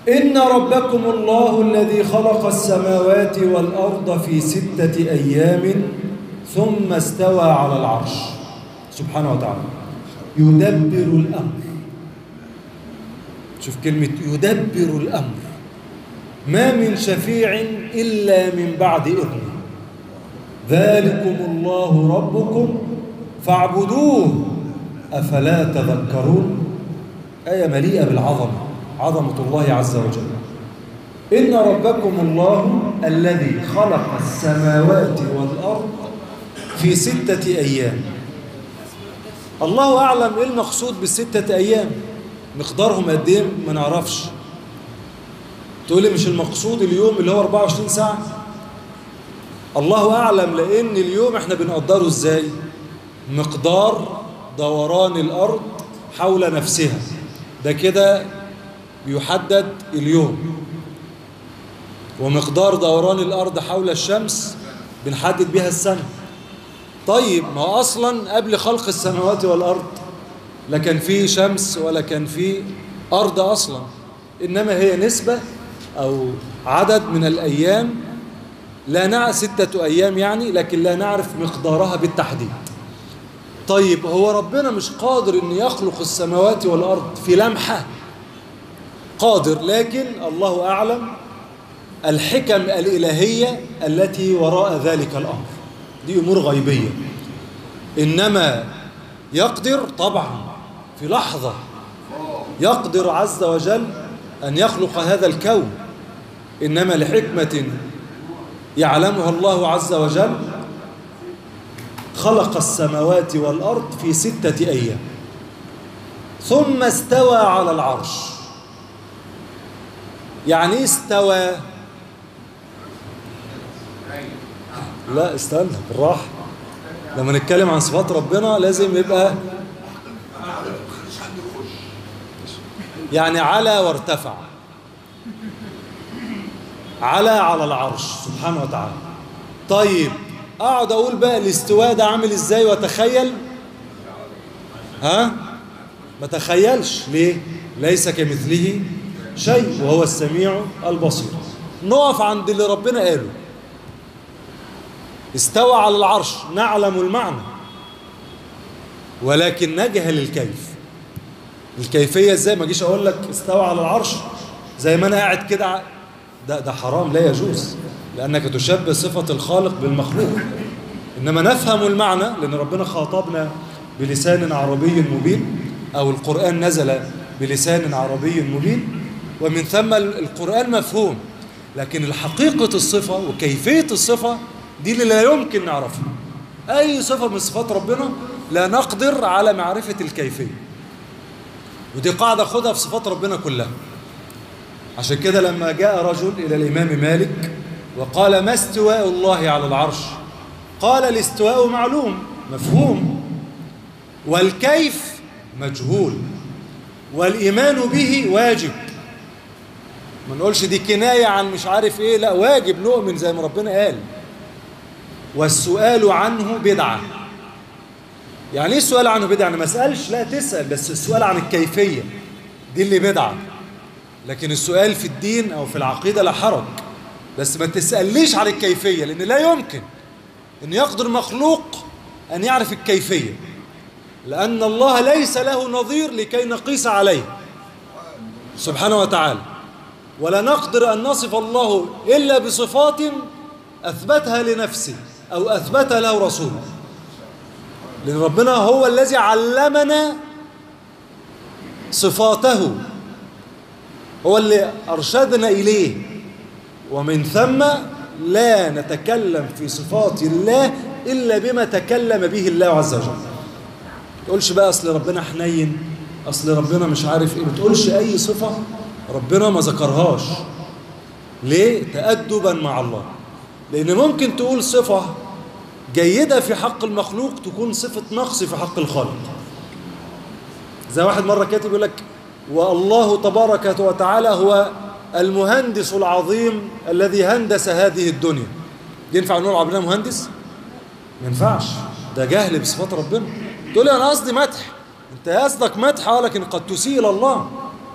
إن ربكم الله الذي خلق السماوات والأرض في ستة أيام ثم استوى على العرش سبحانه وتعالى يدبر الأمر شوف كلمة يدبر الأمر ما من شفيع إلا من بعد إذنه ذلكم الله ربكم فاعبدوه أفلا تذكرون آية مليئة بالعظمة عظمة الله عز وجل إن ربكم الله الذي خلق السماوات والأرض في ستة أيام الله أعلم إيه المقصود بالستة أيام مقدارهم قد إيه ما نعرفش تقول لي مش المقصود اليوم اللي هو 24 ساعة الله أعلم لأن اليوم إحنا بنقدره إزاي مقدار دوران الأرض حول نفسها ده كده بيحدد اليوم ومقدار دوران الأرض حول الشمس بنحدد بها السنة طيب ما هو أصلا قبل خلق السماوات والأرض لا كان فيه شمس ولا كان فيه أرض أصلا إنما هي نسبة أو عدد من الأيام لا نعرف ستة أيام يعني لكن لا نعرف مقدارها بالتحديد طيب هو ربنا مش قادر أن يخلق السماوات والأرض في لمحة قادر لكن الله أعلم الحكم الإلهية التي وراء ذلك الأمر دي أمور غيبية إنما يقدر طبعا في لحظة يقدر عز وجل أن يخلق هذا الكون إنما لحكمة يعلمها الله عز وجل خلق السماوات والأرض في ستة أيام ثم استوى على العرش يعني ايه استوى لا استنى بالراحة لما نتكلم عن صفات ربنا لازم يبقى يعني على وارتفع على على العرش سبحانه وتعالى طيب اقعد اقول بقى الاستواء ده عامل ازاي واتخيل ها ما تخيلش ليه ليس كمثله شيء وهو السميع البصير نقف عند اللي ربنا قاله استوى على العرش نعلم المعنى ولكن نجهل الكيف الكيفية ازاي ما اجيش اقول لك استوى على العرش زي ما انا قاعد كده ده ده حرام لا يجوز لانك تشبه صفة الخالق بالمخلوق انما نفهم المعنى لان ربنا خاطبنا بلسان عربي مبين او القرآن نزل بلسان عربي مبين ومن ثم القرآن مفهوم لكن الحقيقة الصفة وكيفية الصفة دي اللي لا يمكن نعرفها أي صفة من صفات ربنا لا نقدر على معرفة الكيفية ودي قاعدة خدها في صفات ربنا كلها عشان كده لما جاء رجل إلى الإمام مالك وقال ما استواء الله على العرش قال الاستواء معلوم مفهوم والكيف مجهول والإيمان به واجب ما نقولش دي كناية عن مش عارف ايه لا واجب نؤمن زي ما ربنا قال والسؤال عنه بدعة يعني ايه السؤال عنه بدعة انا ما اسالش لا تسأل بس السؤال عن الكيفية دي اللي بدعة لكن السؤال في الدين او في العقيدة لا حرج بس ما تسأليش عن الكيفية لان لا يمكن ان يقدر مخلوق ان يعرف الكيفية لان الله ليس له نظير لكي نقيس عليه سبحانه وتعالى ولا نقدر أن نصف الله إلا بصفات أثبتها لنفسه أو أثبتها له رسوله لأن ربنا هو الذي علمنا صفاته هو اللي أرشدنا إليه ومن ثم لا نتكلم في صفات الله إلا بما تكلم به الله عز وجل تقولش بقى أصل ربنا حنين أصل ربنا مش عارف إيه ما تقولش أي صفة ربنا ما ذكرهاش ليه؟ تأدبا مع الله لأن ممكن تقول صفة جيدة في حق المخلوق تكون صفة نقص في حق الخالق زي واحد مرة كاتب يقول لك والله تبارك وتعالى هو المهندس العظيم الذي هندس هذه الدنيا ينفع نقول عبدنا مهندس؟ ما ينفعش ده جهل بصفات ربنا تقول لي أنا قصدي مدح أنت قصدك مدح لكن قد تسيء إلى الله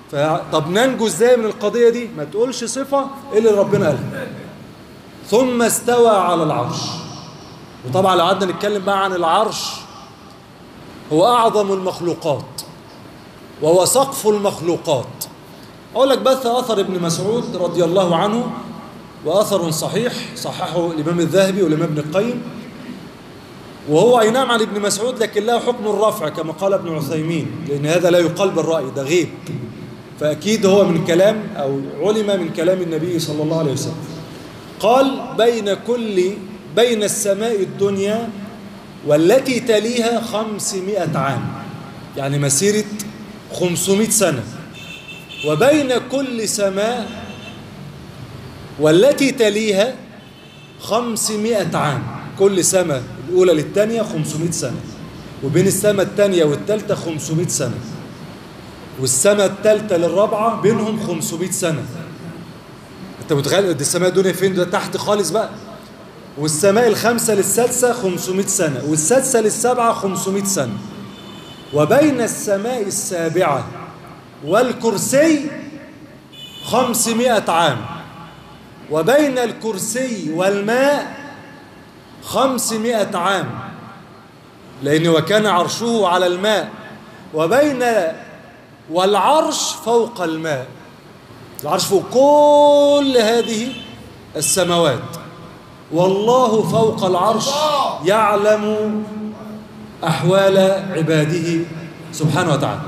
طب ننجو ازاي من القضية دي ما تقولش صفة اللي ربنا قالها ثم استوى على العرش وطبعا لو قعدنا نتكلم بقى عن العرش هو أعظم المخلوقات وهو سقف المخلوقات أقول لك بث أثر ابن مسعود رضي الله عنه وأثر صحيح صححه الإمام الذهبي والإمام ابن القيم وهو أي نعم عن ابن مسعود لكن له حكم الرفع كما قال ابن عثيمين لأن هذا لا يقال بالرأي ده غيب فأكيد هو من كلام أو علم من كلام النبي صلى الله عليه وسلم قال بين كل بين السماء الدنيا والتي تليها خمسمائة عام يعني مسيرة خمسمائة سنة وبين كل سماء والتي تليها خمسمائة عام كل سماء الأولى للثانية خمسمائة سنة وبين السماء الثانية والثالثة خمسمائة سنة والسماء الثالثة للرابعة بينهم 500 سنة انت متخيل دي السماء الدنيا فين ده تحت خالص بقى والسماء الخامسة للسادسة 500 سنة والسادسة للسابعة 500 سنة وبين السماء السابعة والكرسي 500 عام وبين الكرسي والماء 500 عام لأن وكان عرشه على الماء وبين والعرش فوق الماء العرش فوق كل هذه السماوات والله فوق العرش يعلم أحوال عباده سبحانه وتعالى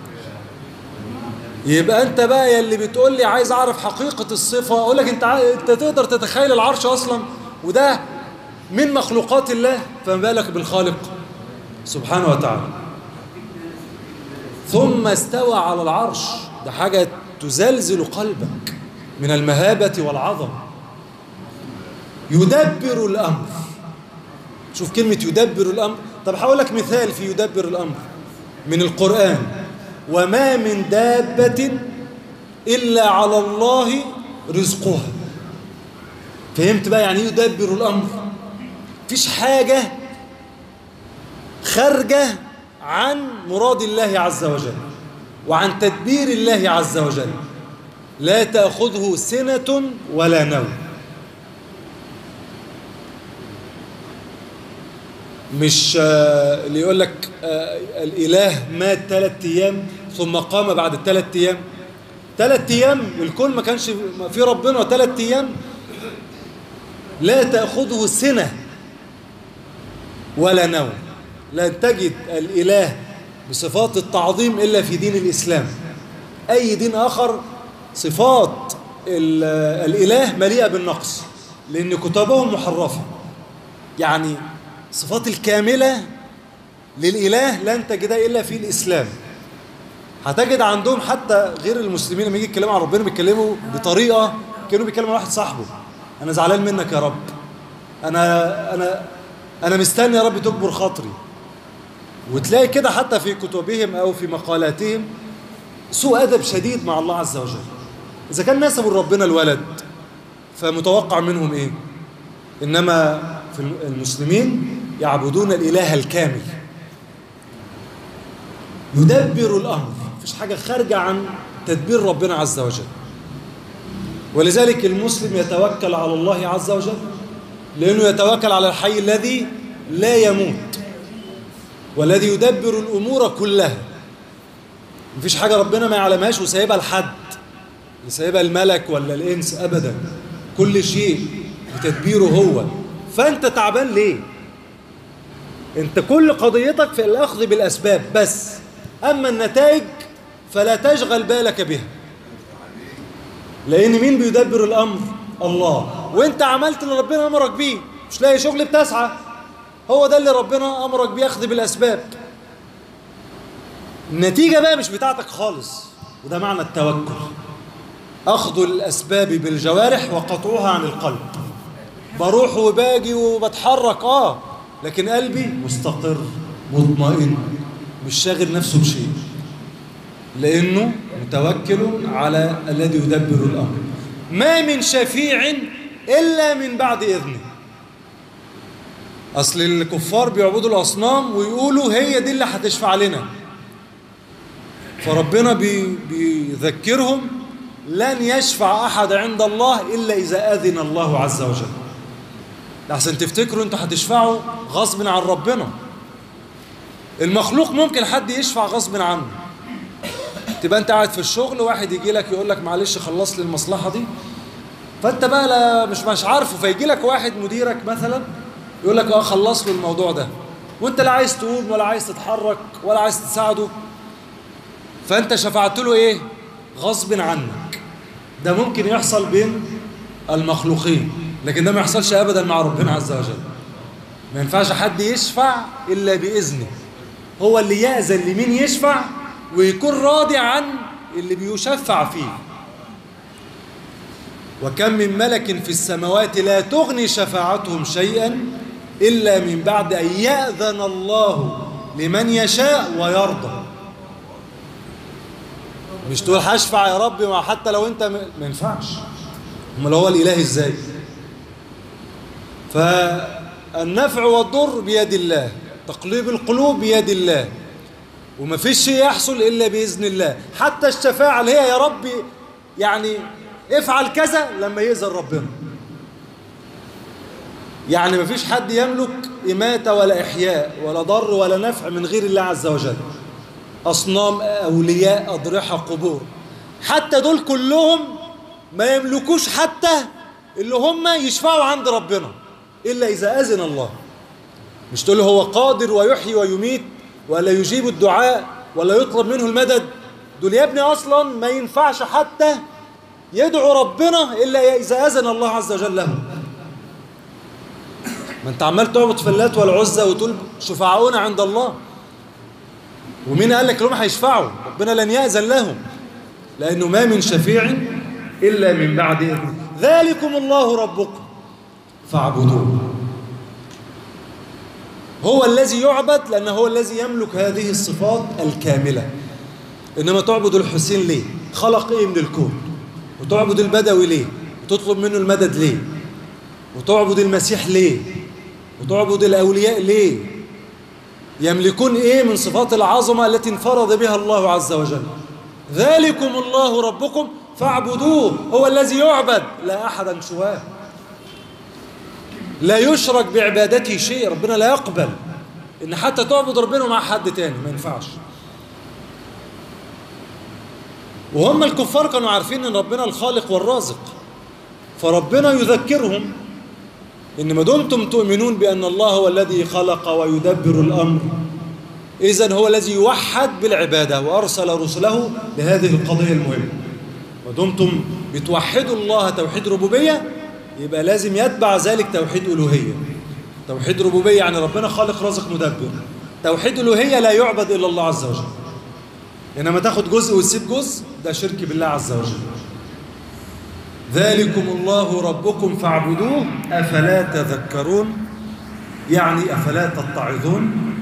يبقى أنت بقى يا اللي بتقول لي عايز أعرف حقيقة الصفة أقول لك أنت, أنت تقدر تتخيل العرش أصلا وده من مخلوقات الله فما بالك بالخالق سبحانه وتعالى ثم استوى على العرش ده حاجة تزلزل قلبك من المهابة والعظمة يدبر الأمر شوف كلمة يدبر الأمر طب هقول لك مثال في يدبر الأمر من القرآن وما من دابة إلا على الله رزقها فهمت بقى يعني يدبر الأمر فيش حاجة خارجة عن مراد الله عز وجل وعن تدبير الله عز وجل لا تأخذه سنة ولا نوم مش اللي يقول لك الإله مات ثلاث أيام ثم قام بعد الثلاث أيام ثلاث أيام الكل ما كانش في ربنا ثلاث أيام لا تأخذه سنة ولا نوم لن تجد الإله بصفات التعظيم إلا في دين الإسلام أي دين آخر صفات الإله مليئة بالنقص لأن كتبهم محرفة يعني صفات الكاملة للإله لن تجدها إلا في الإسلام هتجد عندهم حتى غير المسلمين لما يجي يتكلموا عن ربنا بيتكلموا بطريقة كانوا بيتكلموا عن واحد صاحبه أنا زعلان منك يا رب أنا أنا أنا مستني يا رب تكبر خاطري وتلاقي كده حتى في كتبهم أو في مقالاتهم سوء أدب شديد مع الله عز وجل إذا كان نسبوا لربنا الولد فمتوقع منهم إيه إنما في المسلمين يعبدون الإله الكامل يدبر الأمر مفيش حاجة خارجة عن تدبير ربنا عز وجل ولذلك المسلم يتوكل على الله عز وجل لأنه يتوكل على الحي الذي لا يموت والذي يدبر الأمور كلها مفيش حاجة ربنا ما يعلمهاش وسايبها لحد سايبها الملك ولا الإنس أبدا كل شيء بتدبيره هو فأنت تعبان ليه أنت كل قضيتك في الأخذ بالأسباب بس أما النتائج فلا تشغل بالك بها لأن مين بيدبر الأمر الله وانت عملت اللي ربنا أمرك بيه مش لاقي شغل بتسعى هو ده اللي ربنا أمرك بيه أخذ بالأسباب النتيجة بقى مش بتاعتك خالص وده معنى التوكل أخذ الأسباب بالجوارح وقطعها عن القلب بروح وباجي وبتحرك آه لكن قلبي مستقر مطمئن مش شاغل نفسه بشيء لأنه متوكل على الذي يدبر الأمر ما من شفيع إلا من بعد إذنه أصل الكفار بيعبدوا الأصنام ويقولوا هي دي اللي هتشفع لنا فربنا بي بيذكرهم لن يشفع أحد عند الله إلا إذا أذن الله عز وجل لحسن تفتكروا أنتوا هتشفعوا غصب عن ربنا المخلوق ممكن حد يشفع غصب عنه تبقى انت قاعد في الشغل واحد يجي لك يقول لك معلش خلص لي المصلحه دي فانت بقى لا مش مش عارفه فيجي لك واحد مديرك مثلا يقول لك اه خلص له الموضوع ده وانت لا عايز تقوم ولا عايز تتحرك ولا عايز تساعده فانت شفعت له ايه غصب عنك ده ممكن يحصل بين المخلوقين لكن ده ما يحصلش ابدا مع ربنا عز وجل ما ينفعش حد يشفع الا باذنه هو اللي يأذن لمين يشفع ويكون راضي عن اللي بيشفع فيه وكم من ملك في السماوات لا تغني شفاعتهم شيئا إلا من بعد أن يأذن الله لمن يشاء ويرضى مش تقول هشفع يا رب ما حتى لو انت ما ينفعش امال هو الاله ازاي فالنفع والضر بيد الله تقليب القلوب بيد الله وما فيش شيء يحصل إلا بإذن الله حتى الشفاعة اللي هي يا ربي يعني افعل كذا لما يأذن ربنا يعني ما فيش حد يملك إماتة ولا إحياء ولا ضر ولا نفع من غير الله عز وجل أصنام أولياء أضرحة قبور حتى دول كلهم ما يملكوش حتى اللي هم يشفعوا عند ربنا إلا إذا أذن الله مش تقول هو قادر ويحيي ويميت ولا يجيب الدعاء ولا يطلب منه المدد دول يا ابني أصلا ما ينفعش حتى يدعو ربنا إلا إذا أذن الله عز وجل له ما انت عمال تعبد في اللات والعزى وتقول شفعاؤنا عند الله ومين قال لك لهم هيشفعوا ربنا لن يأذن لهم لأنه ما من شفيع إلا من بعد إذن ذلكم الله ربكم فاعبدوه هو الذي يعبد لأنه هو الذي يملك هذه الصفات الكاملة إنما تعبد الحسين ليه خلق إيه من الكون وتعبد البدوي ليه وتطلب منه المدد ليه وتعبد المسيح ليه وتعبد الأولياء ليه يملكون إيه من صفات العظمة التي انفرد بها الله عز وجل ذلكم الله ربكم فاعبدوه هو الذي يعبد لا أحدا سواه لا يشرك بعبادته شيء ربنا لا يقبل ان حتى تعبد ربنا مع حد تاني ما ينفعش وهم الكفار كانوا عارفين ان ربنا الخالق والرازق فربنا يذكرهم ان ما دمتم تؤمنون بان الله هو الذي خلق ويدبر الامر اذا هو الذي يوحد بالعباده وارسل رسله لهذه القضيه المهمه ما دمتم بتوحدوا الله توحيد ربوبيه يبقى لازم يتبع ذلك توحيد ألوهية توحيد ربوبية يعني ربنا خالق رازق مدبر توحيد ألوهية لا يعبد إلا الله عز وجل إنما تاخد جزء وتسيب جزء ده شرك بالله عز وجل ذلكم الله ربكم فاعبدوه أفلا تذكرون يعني أفلا تتعظون